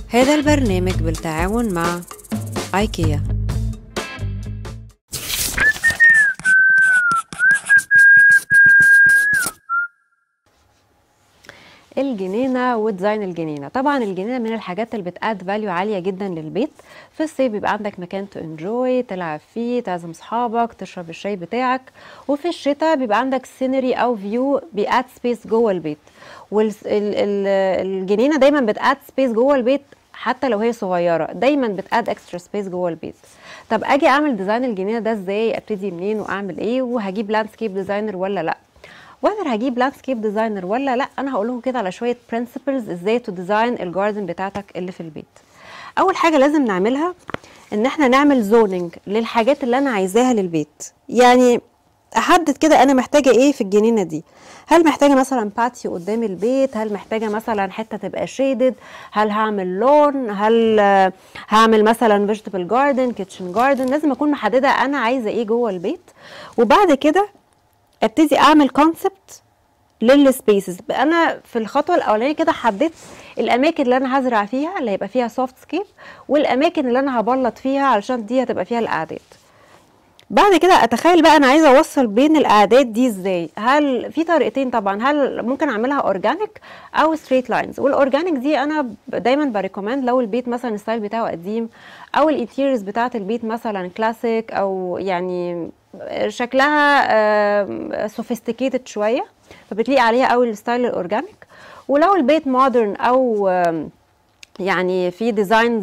هذا البرنامج بالتعاون مع ايكيا الجنينة وديزاين الجنينة طبعا الجنينة من الحاجات اللي بتاد فاليو عالية جدا للبيت في الصيف بيبقى عندك مكان تو انجوي تلعب فيه تعزم صحابك تشرب الشاي بتاعك وفي الشتاء بيبقى عندك سينري او فيو بياد سبيس جوه البيت والجنينة دايما بتاد سبيس جوه البيت حتى لو هي صغيرة دايما بتاد اكسترا سبيس جوه البيت طب اجي اعمل ديزاين الجنينة ده ازاي ابتدي منين واعمل ايه وهجيب لاندسكيب ديزاينر ولا لا وذر هجيب لاندسكيب ديزاينر ولا لا انا هقول لكم كده على شويه برنسبلز ازاي تو ديزاين الجاردن بتاعتك اللي في البيت اول حاجه لازم نعملها ان احنا نعمل زوننج للحاجات اللي انا عايزاها للبيت يعني احدد كده انا محتاجه ايه في الجنينه دي هل محتاجه مثلا باتيو قدام البيت هل محتاجه مثلا حته تبقى شيدد هل هعمل لون هل هعمل مثلا فيجيتابل جاردن كيتشن جاردن لازم اكون محدده انا عايزه ايه جوه البيت وبعد كده ابتدي اعمل كونسبت للسبيسز انا في الخطوه الاولانيه كده حددت الاماكن اللي انا هزرع فيها اللي هيبقى فيها سوفت سكيب والاماكن اللي انا هبلط فيها علشان دي هتبقى فيها الاعداد بعد كده اتخيل بقى انا عايزه اوصل بين الاعداد دي ازاي هل في طريقتين طبعا هل ممكن اعملها اورجانيك او ستريت لاينز والاورجانيك دي انا دايما بريكومند لو البيت مثلا الستايل بتاعه قديم او الانتيريورز بتاعه البيت مثلا كلاسيك او يعني شكلها سوفيستيكيتد شويه فبتليق عليها قوي الستايل الاورجانيك ولو البيت مودرن او يعني في ديزاينز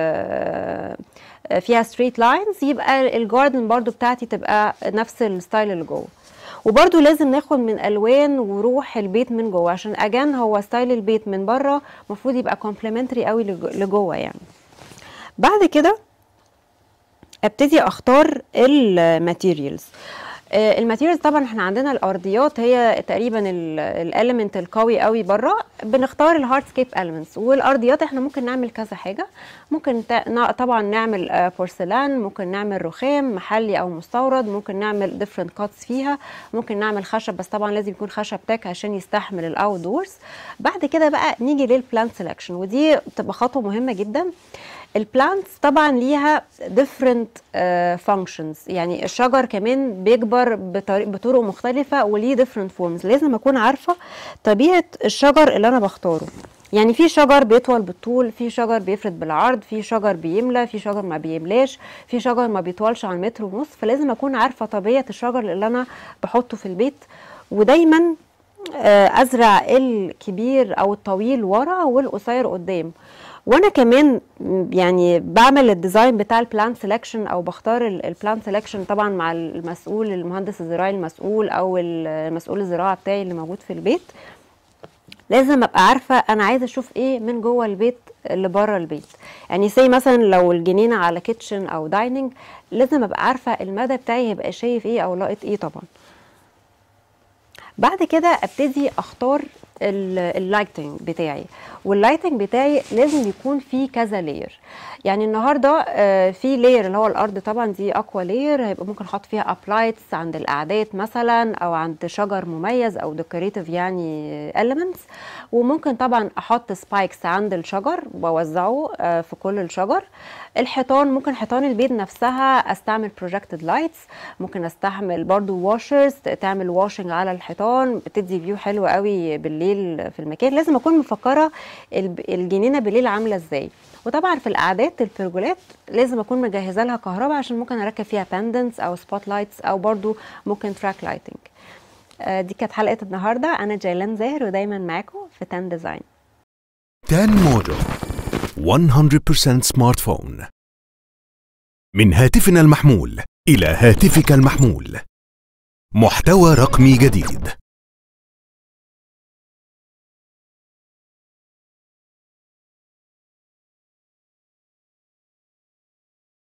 فيها ستريت لاينز يبقى الجاردن برضو بتاعتي تبقى نفس الستايل اللي جوه وبرضو لازم ناخد من الوان وروح البيت من جوه عشان اجان هو ستايل البيت من بره المفروض يبقى كومبلمنتري قوي لجوه يعني بعد كده ابتدي اختار الماتيريالز الماتيريالز طبعا احنا عندنا الارضيات هي تقريبا الاليمنت القوي قوي بره بنختار الهارد سكيب اليمنتس والارضيات احنا ممكن نعمل كذا حاجه ممكن طبعا نعمل بورسلان ممكن نعمل رخام محلي او مستورد ممكن نعمل ديفرنت كاتس فيها ممكن نعمل خشب بس طبعا لازم يكون خشب تاك عشان يستحمل الاوت دورز بعد كده بقى نيجي للبلانت سelection ودي بتبقى خطوه مهمه جدا البلانتس طبعا ليها different uh, functions يعني الشجر كمان بيكبر بطرق مختلفة وليه different forms لازم أكون عارفة طبيعة الشجر اللي أنا بختاره يعني في شجر بيطول بالطول في شجر بيفرد بالعرض في شجر بيملى في شجر ما بيملاش في شجر ما بيطولش عن متر ونص فلازم أكون عارفة طبيعة الشجر اللي أنا بحطه في البيت ودايما أزرع الكبير أو الطويل ورا والقصير قدام وانا كمان يعني بعمل الديزاين بتاع البلان سelection او بختار البلان سelection طبعا مع المسؤول المهندس الزراعي المسؤول او المسؤول الزراعه بتاعي اللي موجود في البيت لازم ابقى عارفه انا عايزه اشوف ايه من جوه البيت اللي بره البيت يعني زي مثلا لو الجنينه على كيتشن او دايننج لازم ابقى عارفه المدى بتاعي هيبقى شايف ايه او لاقط ايه طبعا بعد كده ابتدي اختار اللايتنج بتاعي واللايتنج بتاعي لازم يكون فيه كذا لاير يعني النهارده في لاير اللي هو الارض طبعا دي اقوى لاير هيبقى ممكن احط فيها ابلايتس عند الاعداد مثلا او عند شجر مميز او ديكوريتيف يعني اليمنتس وممكن طبعا احط سبايكس عند الشجر واوزعه في كل الشجر الحيطان ممكن حيطان البيت نفسها استعمل بروجكتد لايتس ممكن استعمل برضو واشرز تعمل واشنج على الحيطان بتدي فيو حلو قوي بالليل في المكان لازم اكون مفكره الجنينه بالليل عامله ازاي وطبعا في القعدات البرجولات لازم اكون مجهزه لها كهرباء عشان ممكن اركب فيها باندنتس او سبوت لايتس او برضو ممكن تراك لايتنج دي كانت حلقه النهارده انا جيلان زاهر ودايما معاكم في تان ديزاين تان موجو 100% سمارت فون من هاتفنا المحمول إلى هاتفك المحمول محتوى رقمي جديد